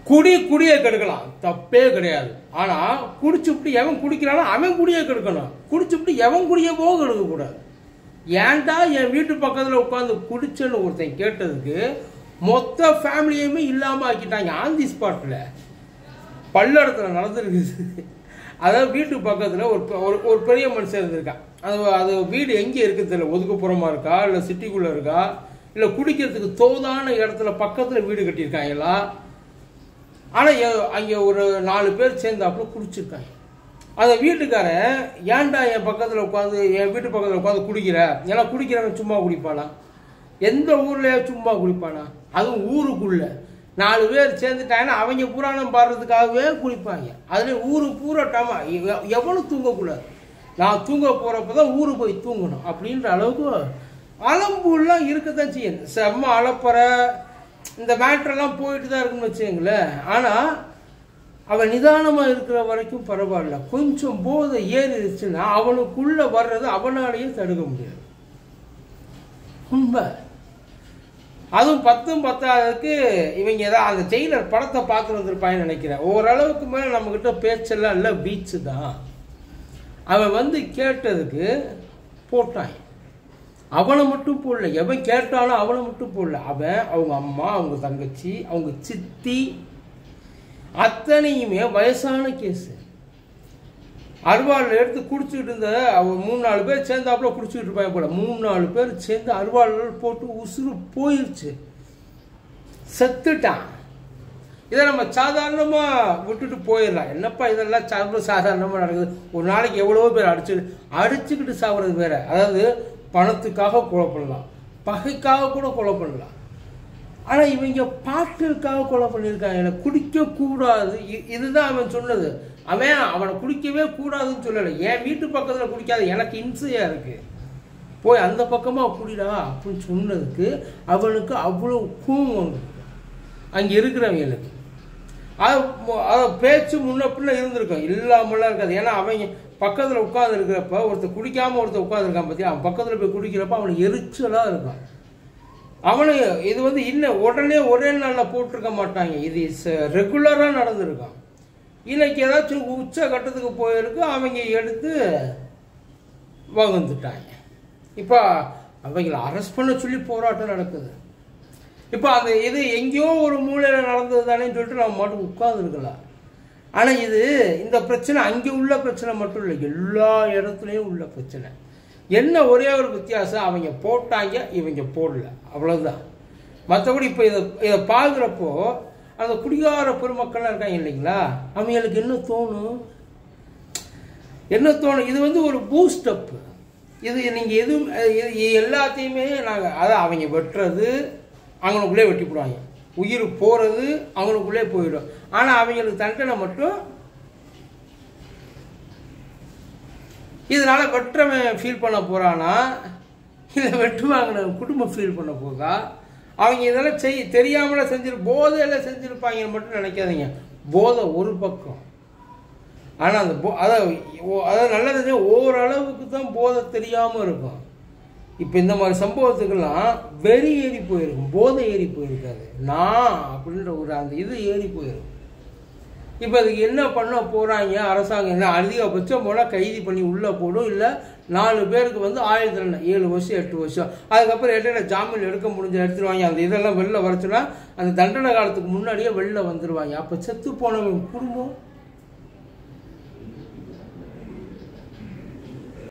குடி குடியை கெடுக்கலாம் தப்பே கிடையாது ஆனா குடிச்சுப்புட்டு எவன் குடிக்கிறானோ அவன் குடியை கெடுக்கணும் குடிச்சுப்புட்டு எவன் குடிய போக கெடுக்கக்கூடாது ஏன்டா என் வீட்டு பக்கத்துல உட்காந்து குடிச்சேன்னு ஒருத்தன் கேட்டதுக்கு மொத்த ஃபேமிலியுமே இல்லாம ஆக்கிட்டாங்க ஆன் தி ஸ்பாட்ல பல்லடத்தில் நடந்திருக்குது அதாவது வீட்டு பக்கத்தில் ஒரு பெ- ஒரு ஒரு பெரிய மனுஷன் இருந்திருக்கான் அது அது வீடு எங்கே இருக்குது தெரியல ஒதுக்குப்புறமா இருக்கா இல்லை சிட்டிக்குள்ளே இருக்கா இல்லை குடிக்கிறதுக்கு தோதான இடத்துல பக்கத்தில் வீடு கட்டியிருக்காங்களா ஆனால் அங்கே ஒரு நாலு பேர் சேர்ந்தாப்புல குடிச்சிருக்காங்க அந்த வீட்டுக்காரன் ஏன்டா என் பக்கத்தில் உட்காந்து என் வீட்டு பக்கத்தில் உட்காந்து குடிக்கிற ஏன்னா குடிக்கிறவன் சும்மா குடிப்பானா எந்த ஊர்லயே சும்மா குடிப்பானா அதுவும் ஊருக்குள்ள நாலு பேர் சேர்ந்துட்டாங்கன்னா அவங்க புராணம் பாடுறதுக்காகவே குடிப்பாங்க அதுல ஊரு பூரட்டாமா எ- எவனும் தூங்கக்கூடாது நான் தூங்க போறப்ப தான் ஊரு போய் தூங்கணும் அப்படின்ற அளவுக்கு அலம்புலாம் இருக்கத்தான் செய்யும் செம்ம அலப்பற இந்த மேட்ரெல்லாம் போயிட்டு தான் இருக்குன்னு வச்சுங்களேன் ஆனால் அவன் நிதானமாக இருக்கிற வரைக்கும் பரவாயில்ல கொஞ்சம் போதை ஏறிடுச்சுன்னா அவனுக்குள்ள வர்றது அவனாலேயே தடுக்க முடியாது உண்மை அதுவும் பத்தும் பத்தாவதுக்கு இவங்க ஏதாவது அந்த ஜெயிலர் படத்தை பார்த்து வந்திருப்பாங்கன்னு நினைக்கிறேன் ஓரளவுக்கு மேலே நம்மக்கிட்ட பேச்செல்லாம் இல்லை பீச்சு தான் அவன் வந்து கேட்டதுக்கு போட்டான் அவனை மட்டும் போடல எவன் கேட்டாலும் அவனை மட்டும் போடல அவன் அவங்க அம்மா அவங்க தங்கச்சி அவங்க சித்தி அத்தனையுமே வயசான கேஸு அருவாளில் எடுத்து குடிச்சிட்டு இருந்த அவன் மூணு நாலு பேர் சேர்ந்தாப்புல குடிச்சிட்டு இருப்பாங்க போல மூணு நாலு பேர் சேர்ந்து அருவாளில் போட்டு உசுறு போயிருச்சு செத்துட்டான் இதை நம்ம சாதாரணமாக விட்டுட்டு போயிடலாம் என்னப்பா இதெல்லாம் சர்வ சாதாரணமாக நடக்குது ஒரு நாளைக்கு எவ்வளவோ பேர் அடிச்சு அடிச்சுக்கிட்டு சாப்பிட்றது வேற அதாவது பணத்துக்காக கொலை பண்ணலாம் பகைக்காக கூட கொலை பண்ணலாம் ஆனால் இவங்க பாட்டுக்காக கொலை பண்ணியிருக்காங்க எனக்கு குடிக்க கூடாது இ- இதுதான் அவன் சொன்னது அவன் அவனை குடிக்கவே கூடாதுன்னு சொல்லலை என் வீட்டு பக்கத்தில் குடிக்காத எனக்கு இன்சையாக இருக்கு போய் அந்த பக்கமாக குடிடா அப்படின்னு சொன்னதுக்கு அவனுக்கு அவ்வளோ கோவம் வந்தது அங்கே இருக்கிறவங்களுக்கு அது மு- அது பேச்சு முன்ன பின்ன இருந்திருக்கும் இல்லாமலாம் இருக்காது ஏன்னா அவங்க பக்கத்தில் உட்கார்ந்து இருக்கிறப்ப ஒருத்தர் குடிக்காம ஒருத்தர் உட்காந்துருக்கான் பத்தியா அவன் பக்கத்தில் போய் குடிக்கிறப்ப அவனுக்கு எரிச்சலாக இருக்கும் அவனு இது வந்து இன்னும் உடனே ஒரே நாளில் போட்டிருக்க மாட்டாங்க இது ரெகுலராக நடந்திருக்கான் இன்னைக்கு ஏதாச்சும் உச்ச கட்டத்துக்கு போயிருக்கு அவங்க எடுத்து வந்துட்டாங்க இப்போ அவங்கள அரெஸ்ட் பண்ண சொல்லி போராட்டம் நடக்குது இப்போ அந்த இது எங்கேயோ ஒரு மூலையில் நடந்தது தானேன்னு சொல்லிட்டு நம்ம மட்டும் உட்காந்துருக்கலாம் ஆனால் இது இந்த பிரச்சனை அங்கே உள்ள பிரச்சனை மட்டும் இல்லை எல்லா இடத்துலையும் உள்ள பிரச்சனை என்ன ஒரே ஒரு வித்தியாசம் அவங்க போட்டாங்க இவங்க போடல அவ்வளவுதான் மற்றபடி இப்போ இதை இதை பார்க்குறப்போ அந்த குடிகார பெருமக்கள்லாம் இருக்காங்க இல்லைங்களா அவங்களுக்கு என்ன தோணும் என்ன தோணும் இது வந்து ஒரு பூஸ்ட் அப் இது நீங்கள் எதுவும் இது இது எல்லாத்தையுமே நாங்கள் அதான் அவங்க வெட்டுறது அவங்களுக்குள்ளே வெட்டி போடுவாங்க உயிர் போகிறது அவங்களுக்குள்ளே போயிடும் ஆனால் அவங்களுக்கு தண்டனை மட்டும் இதனால வெற்றவன் ஃபீல் பண்ண போறானா இல்லை வெட்டு வாங்கின குடும்பம் ஃபீல் பண்ண போதா அவங்க இதெல்லாம் செய் தெரியாமல செஞ்சிரு போதையில செஞ்சிருப்பாங்க மட்டும் நினைக்காதீங்க போதை ஒரு பக்கம் ஆனால் அந்த போ அதாவது ஓ- அதாவது நல்லது ஓரளவுக்கு தான் போதை தெரியாமல் இருக்கும் இப்போ இந்த மாதிரி சம்பவத்துக்கெல்லாம் வெறி ஏறி போயிருக்கும் போதை ஏறி போயிருக்காது நான் அப்படின்ற ஒரு அந்த இது ஏறி போயிருக்கும் இப்போ அதுக்கு என்ன பண்ண போகிறாங்க அரசாங்கம் என்ன அதிகபட்சம் போனால் கைது பண்ணி உள்ளே போடும் இல்லை நாலு பேருக்கு வந்து ஆயுள் தண்டனை ஏழு வருஷம் எட்டு வருஷம் அதுக்கப்புறம் இடையில ஜாமீன் எடுக்க முடிஞ்ச எடுத்துருவாங்க அந்த இதெல்லாம் வெளில வரச்சுன்னா அந்த தண்டனை காலத்துக்கு முன்னாடியே வெளில வந்துடுவாங்க அப்போ செத்து போனவங்க குடும்பம்